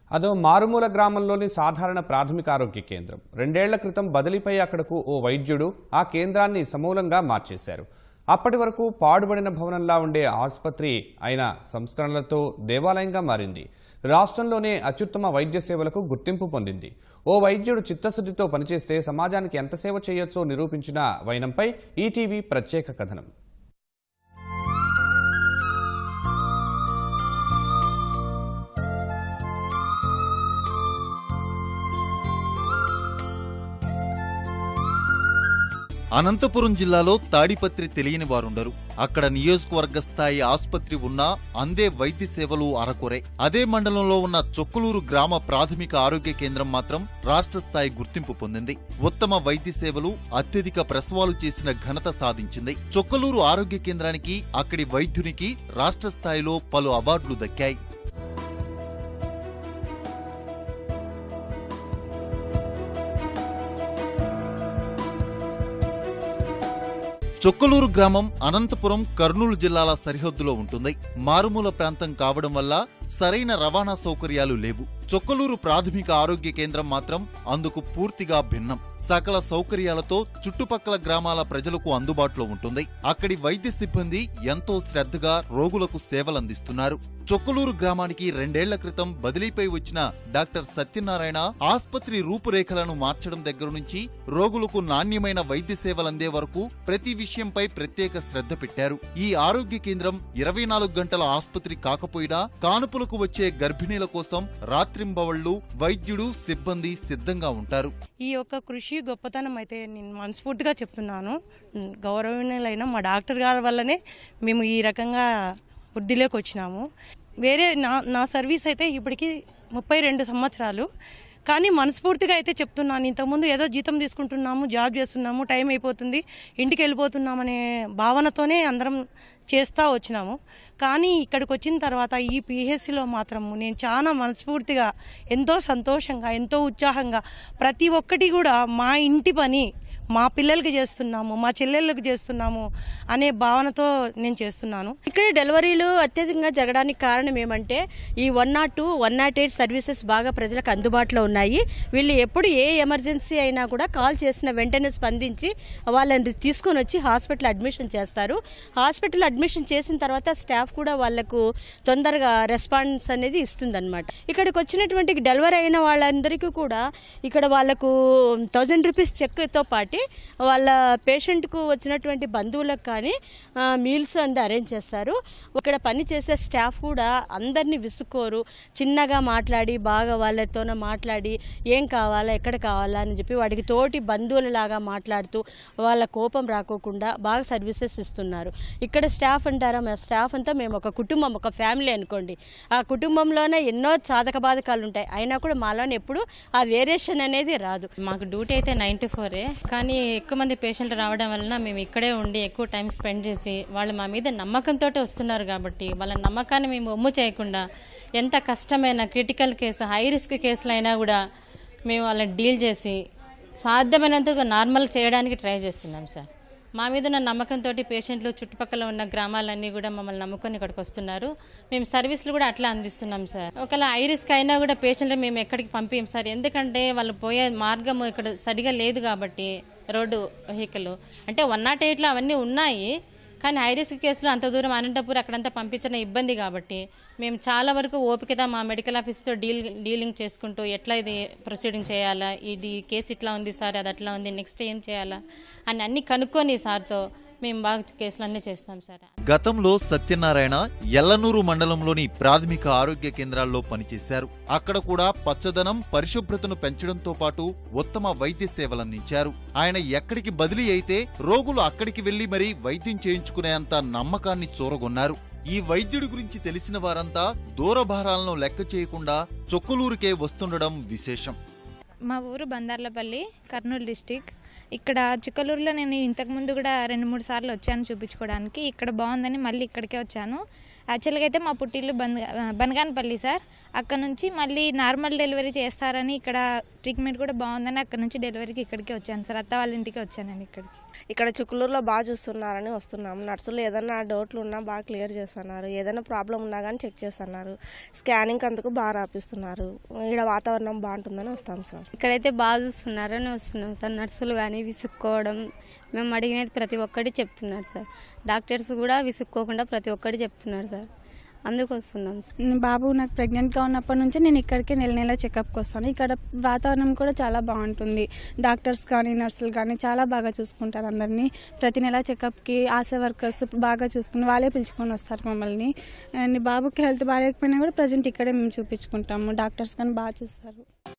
అదో మారుమూల గ్రామంలోని సాధారణ ప్రాథమిక ఆరోగ్య కేంద్రం రెండేళ్ల క్రితం బదిలీపై అక్కడకు ఓ వైద్యుడు ఆ కేంద్రాన్ని సమూలంగా మార్చేశారు అప్పటి వరకు పాడుబడిన భవనంలా ఉండే ఆసుపత్రి అయిన సంస్కరణలతో దేవాలయంగా మారింది రాష్ట్రంలోనే అత్యుత్తమ వైద్య సేవలకు గుర్తింపు పొందింది ఓ వైద్యుడు చిత్తశుద్ధితో పనిచేస్తే సమాజానికి ఎంత సేవ చేయొచ్చో నిరూపించిన వైనంపై ఈటీవీ ప్రత్యేక కథనం అనంతపురం జిల్లాలో తాడిపత్రి తెలియని వారుండరు అక్కడ నియోజకవర్గ స్థాయి ఆసుపత్రి ఉన్నా అందే వైద్య సేవలు అరకొరే అదే మండలంలో ఉన్న చొక్కులూరు గ్రామ ప్రాథమిక ఆరోగ్య కేంద్రం మాత్రం రాష్ట్ర స్థాయి గుర్తింపు పొందింది ఉత్తమ వైద్య సేవలు అత్యధిక ప్రసవాలు చేసిన ఘనత సాధించింది చొక్కలూరు ఆరోగ్య కేంద్రానికి అక్కడి వైద్యునికి రాష్ట్ర స్థాయిలో పలు అవార్డులు దక్కాయి చొక్కలూరు గ్రామం అనంతపురం కర్నూలు జిల్లాల సరిహద్దులో ఉంటుంది మారుమూల ప్రాంతం కావడం వల్ల సరైన రవాణా సౌకర్యాలు లేవు చొక్కలూరు ప్రాథమిక ఆరోగ్య కేంద్రం మాత్రం అందుకు పూర్తిగా భిన్నం సకల సౌకర్యాలతో చుట్టుపక్కల గ్రామాల ప్రజలకు అందుబాటులో ఉంటుంది అక్కడి వైద్య సిబ్బంది ఎంతో శ్రద్ధగా రోగులకు సేవలందిస్తున్నారు చొక్కలూరు గ్రామానికి రెండేళ్ల క్రితం బదిలీపై వచ్చిన డాక్టర్ సత్యనారాయణ ఆస్పత్రి రూపురేఖలను మార్చడం దగ్గర నుంచి రోగులకు నాణ్యమైన వైద్య సేవలందే వరకు ప్రతి విషయంపై ప్రత్యేక శ్రద్ధ పెట్టారు ఈ ఆరోగ్య కేంద్రం ఇరవై నాలుగు గంటల ఆస్పత్రి కాకపోయినా కానుపులకు వచ్చే గర్భిణీల కోసం రాత్రింబవళ్లు వైద్యుడు సిబ్బంది సిద్ధంగా ఉంటారు ఈ యొక్క కృషి గొప్పతనం అయితే నేను మనస్ఫూర్తిగా చెప్తున్నాను ఉమ్, గౌరవనీయులైన మా డాక్టర్ గారి వల్లనే మేము ఈ రకంగా వృద్ధిలోకి వచ్చినాము వేరే నా నా సర్వీస్ అయితే ఇప్పటికి ముప్పై రెండు సంవత్సరాలు కానీ మనస్ఫూర్తిగా అయితే చెప్తున్నాను ఇంతకుముందు ఏదో జీతం తీసుకుంటున్నాము జాబ్ చేస్తున్నాము టైం అయిపోతుంది ఇంటికి వెళ్ళిపోతున్నామనే భావనతోనే అందరం చేస్తూ వచ్చినాము కానీ ఇక్కడికి వచ్చిన తర్వాత ఈ పిహెచ్సిలో మాత్రము నేను చాలా మనస్ఫూర్తిగా ఎంతో సంతోషంగా ఎంతో ఉత్సాహంగా ప్రతి ఒక్కటి కూడా మా ఇంటి పని మా పిల్లలకి చేస్తున్నాము మా చెల్లెళ్ళకి చేస్తున్నాము అనే భావనతో నేను చేస్తున్నాను ఇక్కడ డెలివరీలు అత్యధికంగా జరగడానికి కారణం ఏమంటే ఈ one nought two one nought eight services బాగా ప్రజలకు అందుబాటులో ఉన్నాయి వీళ్ళు ఎప్పుడు ఏ ఎమర్జెన్సీ అయినా కూడా కాల్ చేసిన వెంటనే స్పందించి వాళ్ళని తీసుకొని వచ్చి హాస్పిటల్ అడ్మిషన్ చేస్తారు హాస్పిటల్ అడ్మిషన్ చేసిన తర్వాత స్టాఫ్ కూడా వాళ్ళకు తొందరగా రెస్పాన్స్ అనేది ఇస్తుందన్నమాట ఇక్కడికి వచ్చినటువంటి డెలివరీ అయిన వాళ్ళందరికీ కూడా ఇక్కడ వాళ్ళకు థౌజండ్ రూపీస్ చెక్తో పాటు వాళ్ళ పేషెంట్కు వచ్చినటువంటి బంధువులకు కానీ మీల్స్ అంతా అరేంజ్ చేస్తారు ఇక్కడ పని చేసే స్టాఫ్ కూడా అందరినీ విసుక్కోరు చిన్నగా మాట్లాడి బాగా వాళ్ళతోనే మాట్లాడి ఏం కావాలా ఎక్కడ కావాలా అని చెప్పి వాడికి తోటి బంధువులలాగా మాట్లాడుతూ వాళ్ళ కోపం రాకోకుండా బాగా సర్వీసెస్ ఇస్తున్నారు ఇక్కడ స్టాఫ్ అంటారా మా స్టాఫ్ అంతా మేము ఒక కుటుంబం ఒక ఫ్యామిలీ అనుకోండి ఆ కుటుంబంలోనే ఎన్నో సాధక బాధకాలు ఉంటాయి అయినా కూడా మాలోనే ఎప్పుడు ఆ వేరియేషన్ అనేది రాదు మాకు డ్యూటీ అయితే నైన్ టు ఫోరే కానీ ఎక్కువ మంది పేషెంట్లు రావడం వలన మేము ఇక్కడే ఉండి ఎక్కువ టైం స్పెండ్ చేసి వాళ్ళు మా మీద నమ్మకంతో వస్తున్నారు కాబట్టి వాళ్ళ నమ్మకాన్ని మేము ఒమ్ము చేయకుండా ఎంత కష్టమైన క్రిటికల్ కేసు హై రిస్క్ కేసులు అయినా కూడా మేము వాళ్ళని డీల్ చేసి సాధ్యమైనంత నార్మల్ చేయడానికి ట్రై చేస్తున్నాం సార్ మా మీద ఉన్న నమ్మకంతో పేషెంట్లు చుట్టుపక్కల ఉన్న గ్రామాలన్నీ కూడా మమ్మల్ని నమ్ముకొని ఇక్కడికి వస్తున్నారు మేము సర్వీసులు కూడా అట్లా అందిస్తున్నాం సార్ ఒకవేళ హై రిస్క్ అయినా కూడా పేషెంట్లు మేము ఎక్కడికి పంపించాం సార్ ఎందుకంటే వాళ్ళు పోయే మార్గం ఇక్కడ సరిగా లేదు కాబట్టి రోడ్డు వెహికల్ అంటే వన్ నాట్ ఎయిట్లో అవన్నీ ఉన్నాయి కానీ హై రిస్క్ కేసులో అంత దూరం అనంతపూర్ అక్కడంతా పంపించడం ఇబ్బంది కాబట్టి మేము చాలా వరకు ఓపికగా మా మెడికల్ ఆఫీస్తో డీల్ డీలింగ్ చేసుకుంటూ ఎట్లా ఇది ప్రొసీడింగ్ చేయాలా ఇది కేసు ఇట్లా ఉంది సార్ అది అట్లా ఉంది నెక్స్ట్ ఏం చేయాలా అని అన్ని కనుక్కొని సార్తో మేము బాగా కేసులన్నీ చేస్తాం సార్ గతంలో సత్యనారాయణ ఎల్లనూరు మండలంలోని ప్రాథమిక ఆరోగ్య కేంద్రాల్లో పనిచేశారు అక్కడ కూడా పచ్చదనం పరిశుభ్రతను పెంచడంతో పాటు ఉత్తమ వైద్య సేవలందించారు ఆయన ఎక్కడికి బదిలీ అయితే రోగులు అక్కడికి వెళ్లి మరీ వైద్యం చేయించుకునేంత నమ్మకాన్ని చూరగొన్నారు ఈ వైద్యుడి గురించి తెలిసిన వారంతా దూరభారాలను లెక్క చేయకుండా చొక్కలూరుకే వస్తుండడం విశేషం మా ఊరు బందార్లపల్లి కర్నూలు డిస్టిక్ ఇక్కడ చిక్కలూరులో నేను ఇంతకుముందు కూడా రెండు మూడు సార్లు వచ్చాను చూపించుకోవడానికి ఇక్కడ బాగుందని మళ్ళీ ఇక్కడికే వచ్చాను యాక్చువల్గా అయితే మా పుట్టిల్లు బన్ బనగానపల్లి సార్ అక్కడ నుంచి మళ్ళీ నార్మల్ డెలివరీ చేస్తారని ఇక్కడ ట్రీట్మెంట్ కూడా బాగుందని అక్కడ నుంచి డెలివరీకి ఇక్కడికి వచ్చాను సార్ అత్త వాళ్ళ ఇంటికి వచ్చానండి ఇక్కడికి ఇక్కడ చుక్కులూరులో బాగా చూస్తున్నారని వస్తున్నాం నర్సులు ఏదైనా డౌట్లు ఉన్నా బాగా క్లియర్ చేస్తున్నారు ఏదైనా ప్రాబ్లం ఉన్నా కానీ చెక్ చేస్తున్నారు స్కానింగ్ అందుకు బాగా రాపిస్తున్నారు ఇక్కడ వాతావరణం బాగుంటుందని వస్తాం సార్ ఇక్కడైతే బాగా చూస్తున్నారని వస్తున్నాం సార్ నర్సులు కానీ విసుక్కోవడం మేము అడిగినది ప్రతి ఒక్కటి చెప్తున్నారు సార్ డాక్టర్స్ కూడా విసుక్కోకుండా ప్రతి ఒక్కటి చెప్తున్నారు సార్ అందుకు వస్తున్నాం సార్ నేను బాబు నాకు ప్రెగ్నెంట్గా ఉన్నప్పటి నుంచి నేను ఇక్కడికి నెల నెల చెకప్కి వస్తాను ఇక్కడ వాతావరణం కూడా చాలా బాగుంటుంది డాక్టర్స్ కానీ నర్సులు కానీ చాలా బాగా చూసుకుంటారు అందరినీ ప్రతి నెల చెకప్కి ఆశా వర్కర్స్ బాగా చూసుకుని వాళ్ళే పిలుచుకొని వస్తారు మమ్మల్ని అండ్ బాబుకి హెల్త్ బాగాలేకపోయినా కూడా ప్రజెంట్ ఇక్కడే మేము చూపించుకుంటాము డాక్టర్స్ కానీ బాగా చూస్తారు